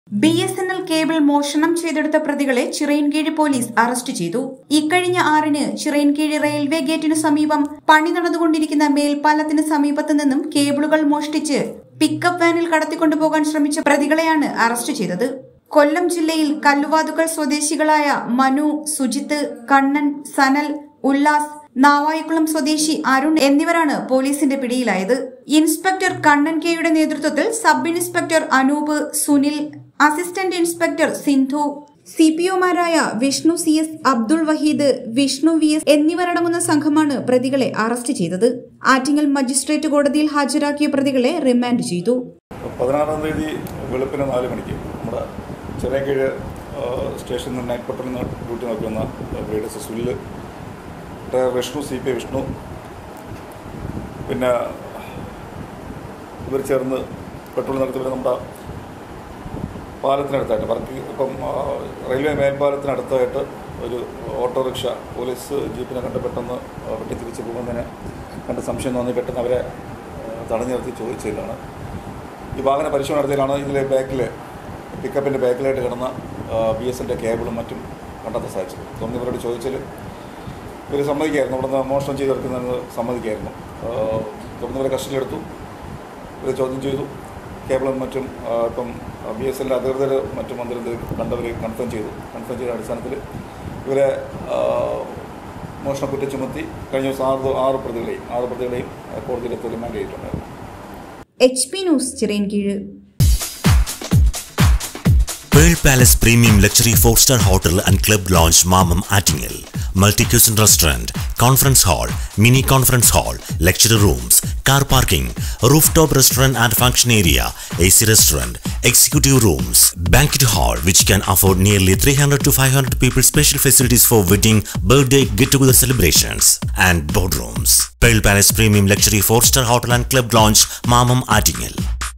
B S N L cable മോഷണം ചെയ്തെടുത്ത പ്രതികളെ ചിറയൻകീഴ് പോലീസ് അറസ്റ്റ് ചെയ്തു ഇക്കഴിഞ്ഞ ആറിന് ചിറയൻകീഴ് റെയിൽവേ ഗേറ്റിനു സമീപം പണി നടന്നുകൊണ്ടിരിക്കുന്ന മേൽപ്പാലത്തിന് സമീപത്ത് നിന്നും കേബിളുകൾ മോഷ്ടിച്ച് പിക്കപ്പ് വാനിൽ കടത്തിക്കൊണ്ടുപോകാൻ ശ്രമിച്ച പ്രതികളെയാണ് അറസ്റ്റ് ചെയ്തത് കൊല്ലം ജില്ലയിൽ കല്ലുവാതുക്കൽ സ്വദേശികളായ മനു സുജിത്ത് കണ്ണൻ സനൽ ഉല്ലാസ് നാവായിക്കുളം സ്വദേശി അരുൺ എന്നിവരാണ് പോലീസിന്റെ പിടിയിലായത് ഇൻസ്പെക്ടർ കണ്ണൻ കെയുടെ നേതൃത്വത്തിൽ sub inspector Anoop Sunil assistant inspector Sindhu C P ഒമാരായ Vishnu C S Abdul Waheed Vishnu V S എന്നിവരടങ്ങുന്ന സംഘമാണ് പ്രതികളെ അറസ്റ്റ് ചെയ്തത് ആറ്റിങ്ങൽ മജിസ്ട്രേറ്റ് കോടതിയിൽ ഹാജരാക്കിയ പ്രതികളെ റിമാൻഡ് ചെയ്തു പതിനാറാം തീയതി വെളുപ്പിന് നാല് മണിക്ക് നമ്മുടെ ചെറിയക്കീഴ് സ്റ്റേഷനിൽ നിന്ന് നൈറ്റ് പട്ടറിൽ നിന്ന് ഡ്യൂട്ടി നോക്കുന്ന ബ്രീഡേഴ്സ് Sunil driver Vishnu C P Vishnu പിന്നെ ഇവർ ചേർന്ന് പെട്രോൾ നടത്തി നമ്മുടെ പാലത്തിനടുത്തായിട്ട് വർക്ക് ഇപ്പം ആ, റെയിൽവേ മേൽപ്പാലത്തിനടുത്തായിട്ട് ഒരു ഓട്ടോറിക്ഷ പോലീസ് ജീപ്പിനെ കണ്ട് പെട്ടെന്ന് ആ, വെട്ടി തിരിച്ച് പോകുന്നതിന് കണ്ട് സംശയം തോന്നി പെട്ടെന്ന് അവരെ ആ, തടഞ്ഞു നിർത്തി ചോദിച്ചതിലാണ് ഈ വാഹന പരിശോധന നടത്തിയാണ് ഇതിലെ ബാക്കിൽ പിക്കപ്പിൻ്റെ ബാക്കിലായിട്ട് കിടന്ന ബി എസ് എൻ്റെ കേബിളും മറ്റും കണ്ടെത്താൻ സാധിച്ചത് തുടർന്ന് ഇവരോട് ചോദിച്ചാൽ ഇവർ സമ്മതിക്കായിരുന്നു ഇവിടെ നിന്ന് മോഷണം ചെയ്തെടുക്കുന്നതെന്ന് സമ്മതിക്കായിരുന്നു ആ, തുടർന്ന് ഇവരെ കസ്റ്റഡിയിലെടുത്തു ഇവരെ ചോദ്യം ചെയ്തു കേബിളും മറ്റും ആ, ഇപ്പം ബി എസ് എല്ലിൻ്റെ അധികൃതർ മറ്റും മന്ത്രി കണ്ടവർ കൺഫേം ചെയ്തു കൺഫേം ചെയ്ത അടിസ്ഥാനത്തിൽ ഇവരെ ആ, മോഷണ കുറ്റം ചുമത്തി കഴിഞ്ഞ ദിവസം ആറ് ആറ് പ്രതികളെയും ആറ് പ്രതികളെയും ആ, കോടതിയിലെത്തി റിമാൻഡ് ചെയ്തിട്ടുണ്ടായിരുന്നു H P news Chirayinkeezhu Pearl Palace Premium Luxury 4-star Hotel and Club Lounge Mamam Attingel. Multi-cuisine restaurant, conference hall, mini conference hall, lecture rooms, car parking, rooftop restaurant and function area, AC restaurant, executive rooms, banquet hall which can afford nearly 300 to 500 people special facilities for wedding, birthday, get-together celebrations and boardrooms. Pearl Palace Premium Luxury 4-star Hotel and Club Lounge Mamam Attingel.